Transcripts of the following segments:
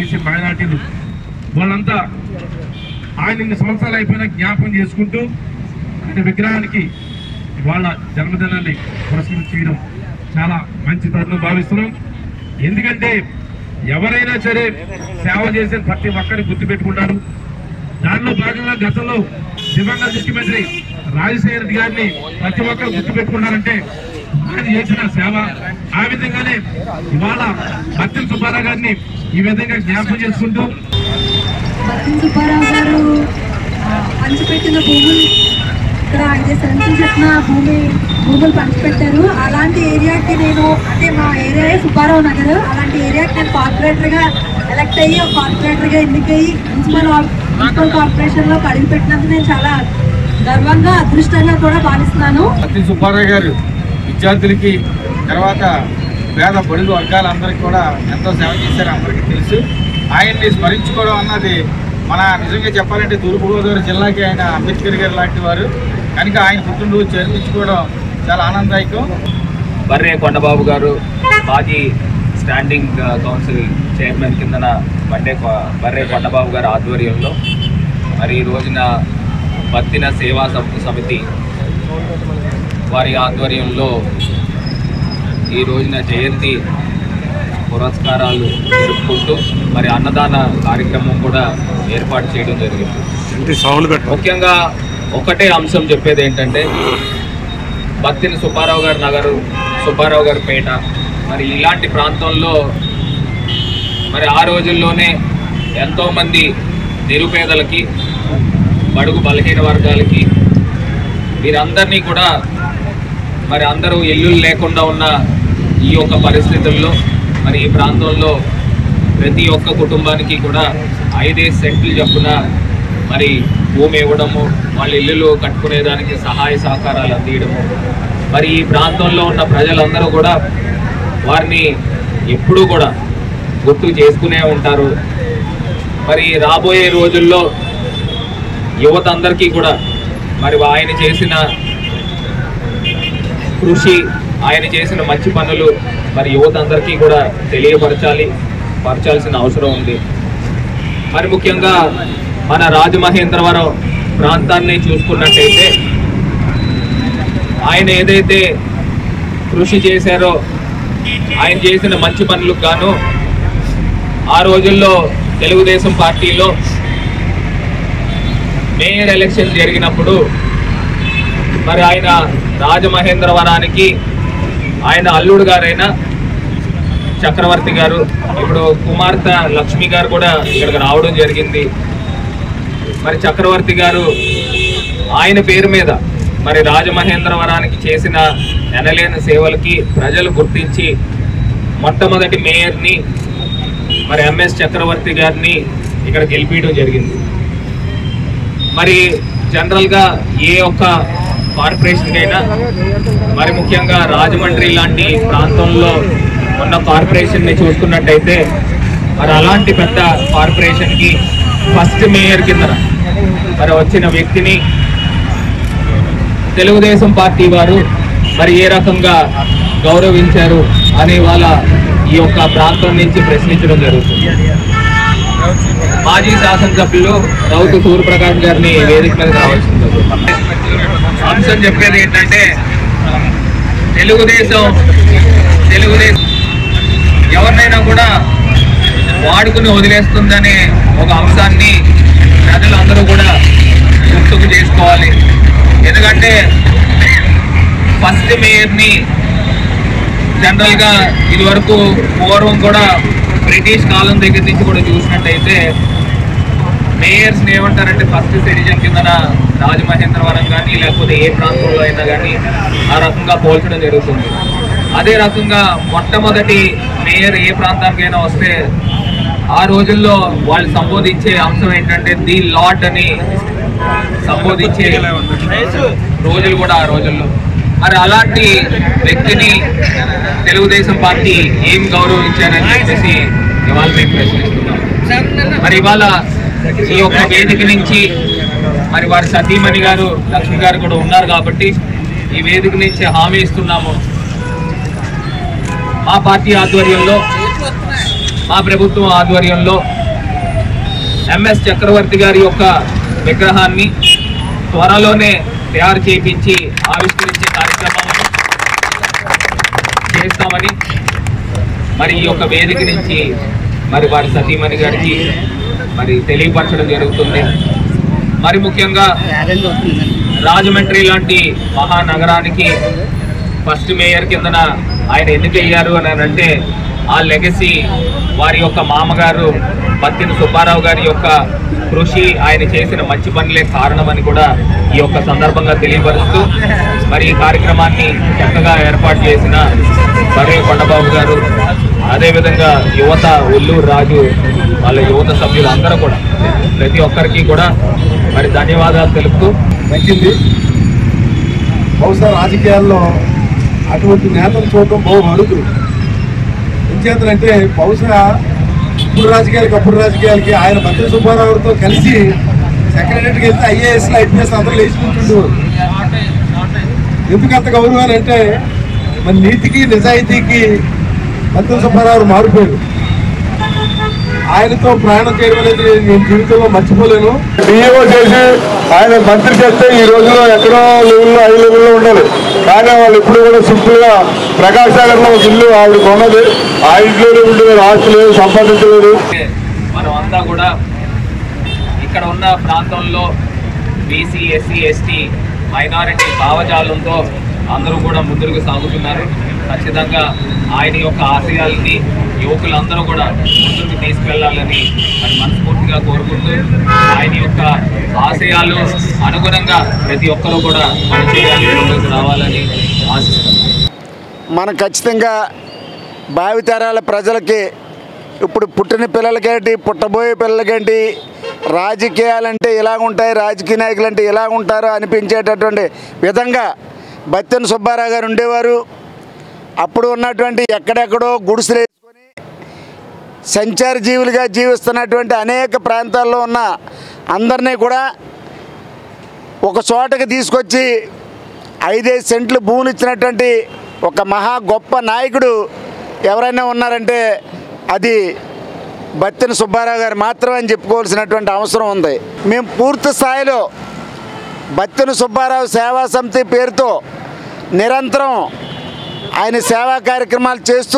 BC మైనార్టీలు వాళ్ళంతా ఆయన ఇన్ని సంవత్సరాలు అయిపోయినా జ్ఞాపకం చేసుకుంటూ ఆయన విగ్రహానికి వాళ్ళ జన్మదినాన్ని పురస్కరణ చేయడం చాలా మంచి తరుణం భావిస్తున్నాం ఎందుకంటే ఎవరైనా సరే సేవ చేసే ప్రతి ఒక్కరిని గుర్తుపెట్టుకుంటారు దానిలో భాగంగా గతంలో దివంగత ముఖ్యమంత్రి రాజశేఖర రెడ్డి గారిని ప్రతి ఒక్కరు గుర్తుపెట్టుకున్నారంటే ఆయన చేసిన సేవ ఆ విధంగానే ఇవాళ మత్యం సుబ్బారావు గారిని ఈ విధంగా జ్ఞాపకం చేసుకుంటూ బత్తిన సుబ్బారావు గారు ఆ, పంచిపెట్టిన భూములు ఇక్కడ ఆయన సెంటర్ చెప్పిన భూమి భూములు పంచిపెట్టారు అలాంటి ఏరియాకి నేను అంటే మా ఏరియా సుబ్బారావు నగర్ అలాంటి ఏరియాకి నేను కార్పొరేటర్గా ఎలక్ట్ అయ్యి ఒక కార్పొరేటర్గా ఎన్నికయ్యి మున్సిపల్ ఆఫ్- మున్సిపల్ కార్పొరేషన్లో అడుగు పెట్టినందుకు నేను చాలా గర్వంగా అదృష్టంగా కూడా భావిస్తున్నాను సత్య సుబ్బారావు గారు విద్యార్థులకి తర్వాత పేద బడుగు వర్గాలందరికీ కూడా ఎంతో సేవ చేశారు అందరికీ తెలుసు ఆయన్ని స్మరించుకోవడం అన్నది మన నిజంగా చెప్పాలంటే తూర్పుగోదావరి జిల్లాకి ఆయన అంబేద్కర్ గారు లాంటి వారు కనుక ఆయన పుట్టినరోజు చేర్పించుకోవడం చాలా ఆనందదాయకం బర్రే కొండబాబు గారు మాజీ స్టాండింగ్ ఆ, కౌన్సిల్ చైర్మన్ కిందన బండే కొ- బర్రే కొండబాబు గారి ఆధ్వర్యంలో మరి ఈ రోజున బత్తిన సేవా సం- సమితి వారి ఆధ్వర్యంలో ఈ రోజున జయంతి పురస్కారాలు జరుపుకుంటూ మరి అన్నదాన కార్యక్రమం కూడా ఏర్పాటు చేయడం జరిగింది ముఖ్యంగా ఒకటే అంశం చెప్పేది ఏంటంటే బత్తిన సుబ్బారావు గారి నగరు సుబ్బారావు గారి పేట మరి ఇలాంటి ప్రాంతంలో మరి ఆ రోజుల్లోనే ఎంతోమంది నిరుపేదలకి బడుగు బలహీన వర్గాలకి వీరందరినీ కూడా మరి అందరూ ఇల్లులు లేకుండా ఉన్న ఈ యొక్క పరిస్థితుల్లో మరి ఈ ప్రాంతంలో ప్రతి ఒక్క కుటుంబానికి కూడా ఐదేసి సెంట్లు చొప్పున మరి భూమి ఇవ్వడము వాళ్ళ ఇల్లులు కట్టుకునేదానికి సహాయ సహకారాలు అందియడము మరి ఈ ప్రాంతంలో ఉన్న ప్రజలందరూ కూడా వారిని ఎప్పుడూ కూడా గుర్తు చేసుకునే ఉంటారు మరి రాబోయే రోజుల్లో యువత అందరికీ కూడా మరి ఆయన చేసిన కృషి ఆయన చేసిన మంచి పనులు మరి యువత అందరికీ కూడా తెలియపరచాలి పరచాల్సిన అవసరం ఉంది మరి ముఖ్యంగా మన రాజమహేంద్రవరం ప్రాంతాన్ని చూసుకున్నట్టయితే ఆయన ఏదైతే కృషి చేశారో ఆయన చేసిన మంచి పనులకు గాను ఆ రోజుల్లో తెలుగుదేశం పార్టీలో మేయర్ ఎలక్షన్ జరిగినప్పుడు మరి ఆయన రాజమహేంద్రవరానికి ఆయన అల్లుడు గారైన చక్రవర్తి గారు ఇప్పుడు కుమార్తె లక్ష్మి గారు కూడా ఇక్కడికి రావడం జరిగింది మరి చక్రవర్తి గారు ఆయన పేరు మీద మరి రాజమహేంద్రవరానికి చేసిన ఎనలేని సేవలకి ప్రజలు గుర్తించి మొట్టమొదటి మేయర్ని మరి ఎంఎస్ చక్రవర్తి గారిని ఇక్కడ గెలిపించడం జరిగింది మరి జనరల్గా ఏ ఒక్క కార్పొరేషన్ అయినా మరి ముఖ్యంగా రాజమండ్రి లాంటి ప్రాంతంలో ఉన్న కార్పొరేషన్ని చూసుకున్నట్టయితే మరి అలాంటి పెద్ద కార్పొరేషన్కి ఫస్ట్ మేయర్ కింద మరి వచ్చిన వ్యక్తిని తెలుగుదేశం పార్టీ వారు మరి ఏ రకంగా గౌరవించారు అనే వాళ్ళ ఈ యొక్క ప్రాంతం నుంచి ప్రశ్నించడం జరుగుతుంది మాజీ శాసనసభ్యులు రౌతు సూర్యప్రకాష్ గారిని వేదిక మీద రావాల్సింది అంశం చెప్పేది ఏంటంటే తెలుగుదేశం తెలుగుదేశం ఎవరినైనా కూడా వాడుకుని వదిలేస్తుందనే ఒక అంశాన్ని ప్రజలందరూ కూడా గుర్తుకు చేసుకోవాలి ఎందుకంటే ఫస్ట్ మేయర్ని జనరల్గా ఇదివరకు పూర్వం కూడా బ్రిటిష్ కాలం దగ్గర నుంచి కూడా చూసినట్టయితే మేయర్స్ ఏమంటారంటే ఫస్ట్ సిటిజన్ కిందన రాజమహేంద్రవరం కానీ లేకపోతే ఏ ప్రాంతంలో అయినా కానీ ఆ రకంగా పోల్చడం జరుగుతుంది అదే రకంగా మొట్టమొదటి మేయర్ ఏ ప్రాంతానికైనా వస్తే ఆ రోజుల్లో వాళ్ళు సంబోధించే అంశం ఏంటంటే ది లార్డ్ అని సంబోధించే రోజులు కూడా ఆ రోజుల్లో మరి అలాంటి వ్యక్తిని తెలుగుదేశం పార్టీ ఏం గౌరవించారని చెప్పేసి ఇవాళ మేము ప్రశ్నిస్తున్నాం మరి ఇవాళ ఈ యొక్క వేదిక నుంచి మరి వారి సతీమణి గారు లక్ష్మి గారు కూడా ఉన్నారు కాబట్టి ఈ వేదిక నుంచి హామీ ఇస్తున్నాము మా పార్టీ ఆధ్వర్యంలో మా ప్రభుత్వం ఆధ్వర్యంలో ఎంఎస్ చక్రవర్తి గారి యొక్క విగ్రహాన్ని త్వరలోనే తయారు చేయించి ఆవిష్కరించే కార్యక్రమాలను చేస్తామని మరి ఈ యొక్క వేదిక నుంచి మరి వారి సతీమణి గారికి మరి తెలియపరచడం జరుగుతుంది మరి ముఖ్యంగా రాజమండ్రి లాంటి మహానగరానికి ఫస్ట్ మేయర్ కిందన ఆయన ఎన్నికయ్యారు అని అంటే ఆ లెగసీ వారి యొక్క మామగారు పత్తిని సుబ్బారావు గారి యొక్క కృషి ఆయన చేసిన మంచి పనులే కారణమని కూడా ఈ యొక్క సందర్భంగా తెలియపరుస్తూ మరి ఈ కార్యక్రమాన్ని చక్కగా ఏర్పాటు చేసిన బర్రే కొండబాబు గారు అదేవిధంగా యువత ఒల్లూరు రాజు వాళ్ళ యువత సభ్యులు అందరూ కూడా ప్రతి ఒక్కరికి కూడా మరి ధన్యవాదాలు తెలుపుతూ తగ్గింది బహుశా రాజకీయాల్లో అటువంటి నేతలు చూడటం బహు అడుగు ఎంచేతనంటే బహుశా ఇప్పుడు రాజకీయాలకి అప్పుడు రాజకీయాలకి ఆయన మంత్రి సుబ్బారావుతో కలిసి సెక్రటరీకి వెళ్తే ఐఏఎస్ ఐపీఎస్ అందరూ లేచుకుంటుండేవారు ఎందుకు అంత గౌరవం అంటే మన నీతికి నిజాయితీకి మంత్రి సుబ్బారావు మారిపోయారు ఆయనతో ప్రయాణం చేయడం అనేది నేను జీవితంలో మర్చిపోలేను డిఏఓ చేసి ఆయన మంత్రి చేస్తే ఈ రోజుల్లో ఎక్కడో లెవెల్లో ఐదు లెవెల్లో ఉండాలి కానీ వాళ్ళు ఇప్పుడు కూడా సింపుల్ గా ప్రకాష్ నగర్ లో ఒక ఇల్లు ఆవిడ కొన్నది ఆ ఇంట్లోనే ఉంటుంది ఆస్తి లేదు సంపాదించలేదు మనం అంతా కూడా ఇక్కడ ఉన్న ప్రాంతంలో బీసీ ఎస్సీ ఎస్టీ మైనారిటీ భావజాలంతో అందరూ కూడా ముందుకు సాగుతున్నారు ఖచ్చితంగా ఆయన యొక్క ఆశయాలని యువకులందరూ కూడా ముందుకు తీసుకెళ్లాలని మరి మనస్ఫూర్తిగా కోరుకుంటూ ఆయన యొక్క ఆశయాలు అనుగుణంగా ప్రతి ఒక్కరూ కూడా పనిచేయాలి ముందుకు రావాలని ఆశిస్తున్నాను మనం ఖచ్చితంగా భావితరాల ప్రజలకి ఇప్పుడు పుట్టిన పిల్లలకేంటి పుట్టబోయే పిల్లలకేంటి రాజకీయాలంటే ఇలా ఉంటాయి రాజకీయ నాయకులు అంటే ఇలా ఉంటారు అనిపించేటటువంటి విధంగా బత్తెన సుబ్బారావు గారు ఉండేవారు అప్పుడు ఉన్నటువంటి ఎక్కడెక్కడో గుడిసెలు వేసుకొని సంచార జీవులుగా జీవిస్తున్నటువంటి అనేక ప్రాంతాల్లో ఉన్న అందరినీ కూడా ఒక చోటకి తీసుకొచ్చి ఐదైదు సెంట్లు భూములు ఇచ్చినటువంటి ఒక మహా గొప్ప నాయకుడు ఎవరైనా ఉన్నారంటే అది బత్తిన సుబ్బారావు గారు మాత్రమే అని చెప్పుకోవాల్సినటువంటి అవసరం ఉంది మేము పూర్తి స్థాయిలో బత్తిన సుబ్బారావు సేవా సమితి పేరుతో నిరంతరం ఆయన సేవా కార్యక్రమాలు చేస్తూ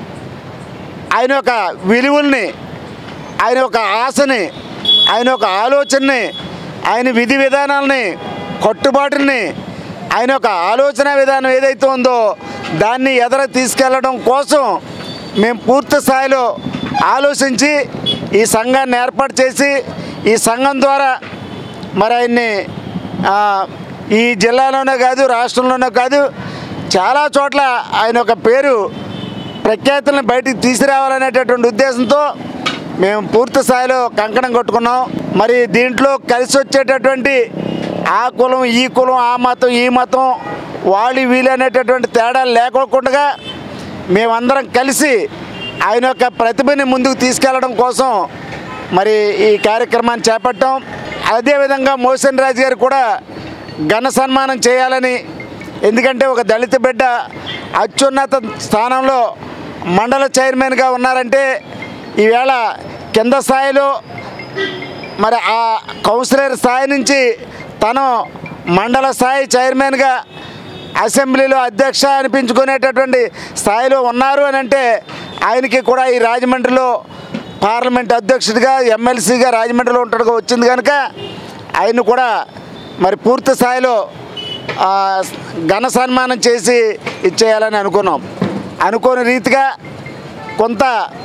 ఆయన యొక్క విలువల్ని ఆయన యొక్క ఆశని ఆయన యొక్క ఆలోచనని ఆయన విధి విధానాలని కట్టుబాటుల్ని ఆయన యొక్క ఆలోచన విధానం ఏదైతే ఉందో దాన్ని ఎదర తీసుకెళ్ళడం కోసం మేము పూర్తి స్థాయిలో ఆలోచించి ఈ సంఘాన్ని ఏర్పాటు చేసి ఈ సంఘం ద్వారా మరి ఆయన్ని ఆ, ఈ జిల్లాలోనే కాదు రాష్ట్రంలోనే కాదు చాలా చోట్ల ఆయన ఒక పేరు ప్రఖ్యాతులను బయటికి తీసుకురావాలనేటటువంటి ఉద్దేశంతో మేము పూర్తి స్థాయిలో కంకణం కొట్టుకున్నాం మరి దీంట్లో కలిసి వచ్చేటటువంటి ఆ కులం ఈ కులం ఆ మతం ఈ మతం వాళ్ళు వీళ్ళు అనేటటువంటి తేడాలు లేకోకుండా మేమందరం కలిసి ఆయన యొక్క ప్రతిభని ముందుకు తీసుకెళ్లడం కోసం మరి ఈ కార్యక్రమాన్ని చేపట్టాం అదేవిధంగా మోసన్ రాజు గారు కూడా ఘన సన్మానం చేయాలని ఎందుకంటే ఒక దళిత బిడ్డ అత్యున్నత స్థానంలో మండల చైర్మన్గా ఉన్నారంటే ఈవేళ కింద స్థాయిలో మరి ఆ కౌన్సిలర్ స్థాయి నుంచి తను మండల స్థాయి చైర్మన్గా అసెంబ్లీలో అధ్యక్ష అనిపించుకునేటటువంటి స్థాయిలో ఉన్నారు అని అంటే ఆయనకి కూడా ఈ రాజమండ్రిలో పార్లమెంట్ అధ్యక్షుడిగా ఎమ్మెల్సీగా రాజమండ్రిలో ఉంటాడుగా వచ్చింది కనుక ఆయన కూడా మరి పూర్తి స్థాయిలో ఆ, ఘన సన్మానం చేసి ఇచ్చేయాలని అనుకున్నాం అనుకోని రీతిగా కొంత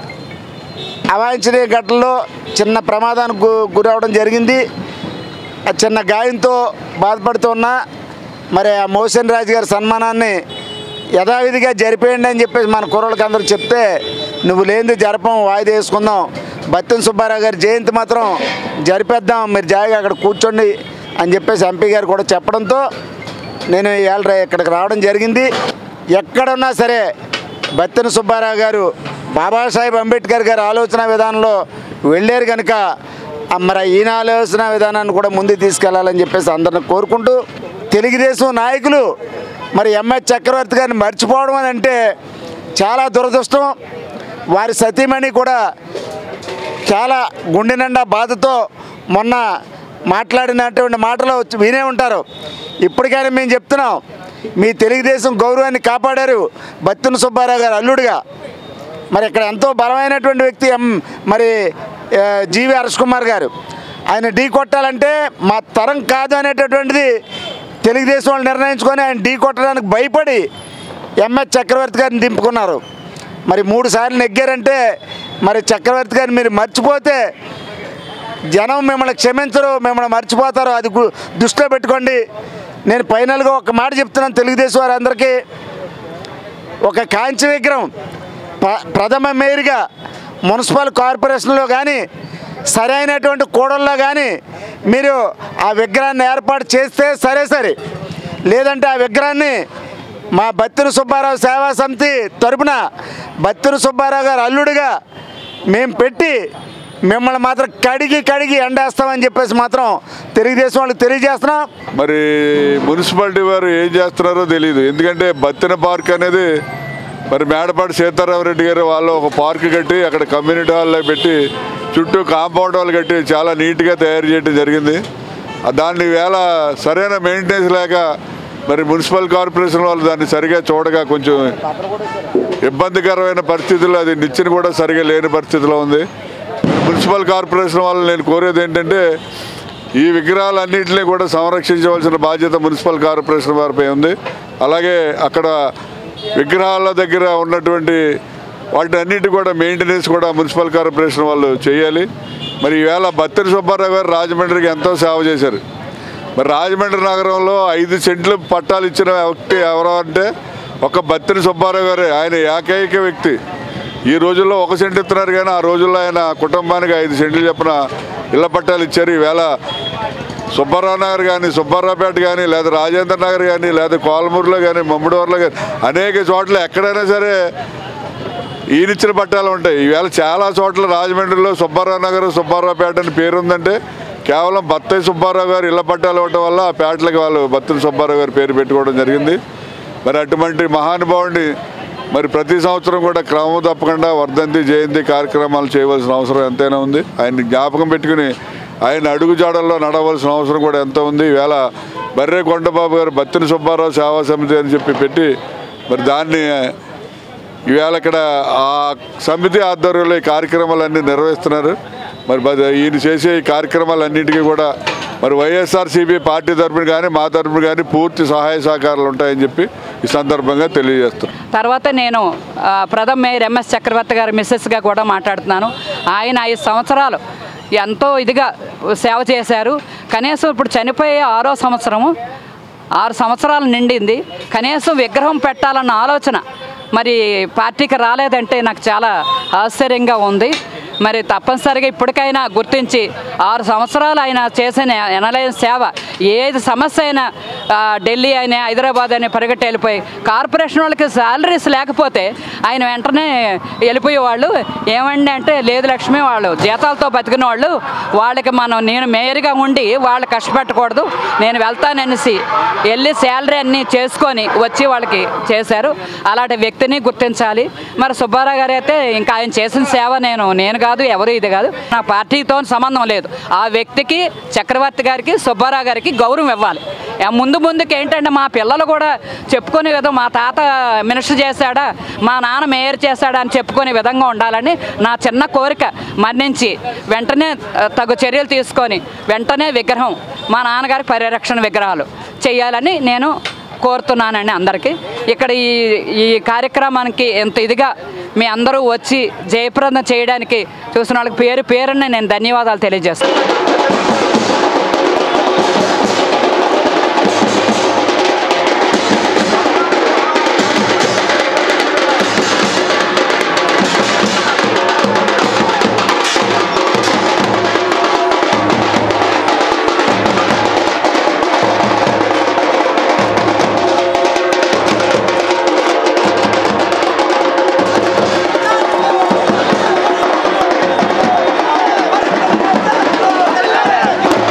అవాంఛనీయ ఘటనలో చిన్న ప్రమాదానికి గు గురవడం జరిగింది ఆ చిన్న గాయంతో బాధపడుతున్న మరి ఆ మోసన్ రాజు గారి సన్మానాన్ని యథావిధిగా జరిపేయండి అని చెప్పేసి మన కుర్రోళ్ళకి అందరూ చెప్తే నువ్వు లేనిది జరపం వాయిదా వేసుకుందాం బత్తిన సుబ్బారావు గారి జయంతి మాత్రం జరిపేద్దాం మీరు జాయిగా అక్కడ కూర్చోండి అని చెప్పేసి ఎంపీ గారు కూడా చెప్పడంతో నేను ఇవాళ ఇక్కడికి రావడం జరిగింది ఎక్కడున్నా సరే బత్తిన సుబ్బారావు గారు బాబాసాహెబ్ అంబేద్కర్ గారి ఆలోచన విధానంలో వెళ్ళారు కనుక ఆ మరి ఈయన ఆలోచన విధానాన్ని కూడా ముందుకు తీసుకెళ్లాలని చెప్పేసి అందరిని కోరుకుంటూ తెలుగుదేశం నాయకులు మరి ఎంఎస్ చక్రవర్తి గారిని మర్చిపోవడం అని అంటే చాలా దురదృష్టం వారి సతీమణి కూడా చాలా గుండె నిండా బాధతో మొన్న మాట్లాడినటువంటి మాటలు వచ్చి వినే ఉంటారు ఇప్పటికైనా మేము చెప్తున్నాం మీ తెలుగుదేశం గౌరవాన్ని కాపాడారు బత్తున సుబ్బారావు గారు అల్లుడిగా మరి ఇక్కడ ఎంతో బలమైనటువంటి వ్యక్తి ఎం మరి ఆ, జీవి హర్ష్ కుమార్ గారు ఆయన ఢీ కొట్టాలంటే మా తరం కాదు అనేటటువంటిది తెలుగుదేశం వాళ్ళు నిర్ణయించుకొని ఆయన ఢీ కొట్టడానికి భయపడి ఎంఎస్ చక్రవర్తి గారిని దింపుకున్నారు మరి మూడు సార్లు నెగ్గారంటే మరి చక్రవర్తి గారిని మీరు మర్చిపోతే జనం మిమ్మల్ని క్షమించరు మిమ్మల్ని మర్చిపోతారు అది గు- దృష్టిలో పెట్టుకోండి నేను ఫైనల్గా ఒక మాట చెప్తున్నాను తెలుగుదేశం వారందరికీ ఒక కాంచి విగ్రహం ప్ర- ప్రథమ మేయర్గా మున్సిపల్ కార్పొరేషన్లో కానీ సరైనటువంటి కూడల్లో కానీ మీరు ఆ విగ్రహాన్ని ఏర్పాటు చేస్తే సరే సరే లేదంటే ఆ విగ్రహాన్ని మా బత్తిన సుబ్బారావు సేవా సమితి తరపున బత్తిన సుబ్బారావు గారు అల్లుడిగా మేము పెట్టి మిమ్మల్ని మాత్రం కడిగి కడిగి ఎండేస్తామని చెప్పేసి మాత్రం తెలుగుదేశం వాళ్ళకి తెలియజేస్తున్నాం మరి మున్సిపాలిటీ వారు ఏం చేస్తున్నారో తెలియదు ఎందుకంటే బత్తిన పార్క్ అనేది మరి మేడపాటి సీతారామరెడ్డి గారు వాళ్ళు ఒక పార్క్ కట్టి అక్కడ కమ్యూనిటీ హాల్లో పెట్టి చుట్టూ కాంపౌండ్ వాళ్ళు కట్టి చాలా నీట్గా తయారు చేయడం జరిగింది ఆ దాన్ని వేళ సరైన మెయింటెనెన్స్ లేక మరి మున్సిపల్ కార్పొరేషన్ వాళ్ళు దాన్ని సరిగా చూడగా కొంచెం ఇబ్బందికరమైన పరిస్థితుల్లో అది నిచ్చెన కూడా సరిగా లేని పరిస్థితిలో ఉంది మున్సిపల్ కార్పొరేషన్ వాళ్ళు నేను కోరేది ఏంటంటే ఈ విగ్రహాలన్నింటినీ కూడా సంరక్షించవలసిన బాధ్యత మున్సిపల్ కార్పొరేషన్ వారిపై ఉంది అలాగే అక్కడ విగ్రహాల దగ్గర ఉన్నటువంటి వాటి అన్నిటి కూడా మెయింటెనెన్స్ కూడా మున్సిపల్ కార్పొరేషన్ వాళ్ళు చేయాలి మరి ఈవేళ బత్తిరి సుబ్బారావు గారు రాజమండ్రికి ఎంతో సేవ చేశారు మరి రాజమండ్రి నగరంలో ఐదు సెంట్లు పట్టాలు ఇచ్చిన వ్యక్తి ఎవరు అంటే ఒక బత్తిరి సుబ్బారావు గారే ఆయన ఏకైక వ్యక్తి ఈ రోజుల్లో ఒక సెంట్ ఇస్తున్నారు కానీ ఆ రోజుల్లో ఆయన కుటుంబానికి ఐదు సెంట్లు చెప్పిన ఇళ్ల పట్టాలు ఇచ్చారు ఈవేళ సుబ్బారావు నగర్ కానీ సుబ్బారావుపేట కానీ లేదా రాజేంద్ర నగర్ కానీ లేదా కోలమూరులో కానీ మమ్మిడివరలో కానీ అనేక చోట్ల ఎక్కడైనా సరే ఈయనిచ్చిన పట్టాలు ఉంటాయి ఈవేళ చాలా చోట్ల రాజమండ్రిలో సుబ్బారావు నగర్ సుబ్బారావుపేట అని పేరు ఉందంటే కేవలం బత్తయ్య సుబ్బారావు గారు ఇళ్ల పట్టాలు ఇవ్వడం వల్ల ఆ పేటలకు వాళ్ళు బత్తని సుబ్బారావు గారి పేరు పెట్టుకోవడం జరిగింది మరి అటువంటి మహానుభావుడిని మరి ప్రతి సంవత్సరం కూడా క్రమం తప్పకుండా వర్ధంతి జయంతి కార్యక్రమాలు చేయవలసిన అవసరం ఎంతైనా ఉంది ఆయన్ని జ్ఞాపకం పెట్టుకుని ఆయన అడుగు జాడల్లో నడవలసిన అవసరం కూడా ఎంత ఉంది ఈవేళ బర్రే కొండబాబు గారు బత్తిని సుబ్బారావు సేవా సమితి అని చెప్పి పెట్టి మరి దాన్ని ఈవేళ ఇక్కడ ఆ సమితి ఆధ్వర్యంలో ఈ కార్యక్రమాలన్నీ నిర్వహిస్తున్నారు మరి బద- ఈయన చేసే ఈ కార్యక్రమాలన్నింటికీ కూడా మరి వైఎస్ఆర్సీపీ పార్టీ తరపున కానీ మా తరపున కానీ పూర్తి సహాయ సహకారాలు ఉంటాయని చెప్పి ఈ సందర్భంగా తెలియజేస్తున్నాను తర్వాత నేను ఆ, ప్రథమ మేయర్ ఎంఎస్ చక్రవర్తి గారి మిస్సెస్గా కూడా మాట్లాడుతున్నాను ఆయన ఐదు సంవత్సరాలు ఎంతో ఇదిగా సేవ చేశారు కనీసం ఇప్పుడు చనిపోయే ఆరో సంవత్సరము ఆరు సంవత్సరాలు నిండింది కనీసం విగ్రహం పెట్టాలన్న ఆలోచన మరి పార్టీకి రాలేదంటే నాకు చాలా ఆశ్చర్యంగా ఉంది మరి తప్పనిసరిగా ఇప్పటికైనా గుర్తించి ఆరు సంవత్సరాలు ఆయన చేసిన ఎనలేని సేవ ఏది సమస్య అయినా ఆ, ఢిల్లీ అయినా హైదరాబాద్ అయినా పరిగెట్టి వెళ్ళిపోయి కార్పొరేషన్ వాళ్ళకి శాలరీస్ లేకపోతే ఆయన వెంటనే వెళ్ళిపోయేవాళ్ళు ఏమండి అంటే లేదు లక్ష్మి వాళ్ళు జీతాలతో బతికిన వాళ్ళు వాళ్ళకి మనం నేను మేయర్గా ఉండి వాళ్ళు కష్టపెట్టకూడదు నేను వెళ్తాననేసి వెళ్ళి శాలరీ అన్నీ చేసుకొని వచ్చి వాళ్ళకి చేశారు అలాంటి వ్యక్తిని గుర్తించాలి మరి సుబ్బారావు గారు అయితే ఇంకా ఆయన చేసిన సేవ నేను నేను కాదు ఎవరు ఇది కాదు నా పార్టీతో సంబంధం లేదు ఆ వ్యక్తికి చక్రవర్తి గారికి సుబ్బారావు గారికి గౌరవం ఇవ్వాలి ఆ ముందు ముందుకు ఏంటంటే మా పిల్లలు కూడా చెప్పుకునే విధం మా తాత మినిస్టర్ చేశాడా మా నాన్న మేయర్ చేశాడా అని చెప్పుకునే విధంగా ఉండాలని నా చిన్న కోరిక మన్నించి వెంటనే ఆ, తగు చర్యలు తీసుకొని వెంటనే విగ్రహం మా నాన్నగారి పరిరక్షణ విగ్రహాలు చేయాలని నేను కోరుతున్నానండి అందరికీ ఇక్కడ ఈ ఈ కార్యక్రమానికి ఎంత ఇదిగా మీ అందరూ వచ్చి జయప్రదం చేయడానికి చూసిన వాళ్ళకి పేరు పేరుని నేను ధన్యవాదాలు తెలియజేస్తాను ¡Vamos!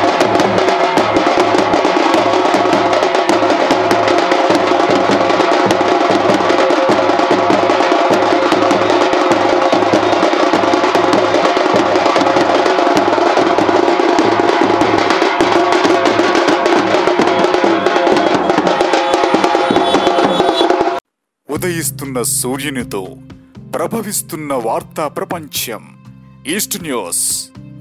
ఉదయిస్తున్న సూర్యునితో ప్రభవిస్తున్న వార్తా ప్రపంచం ఈస్ట్ న్యూస్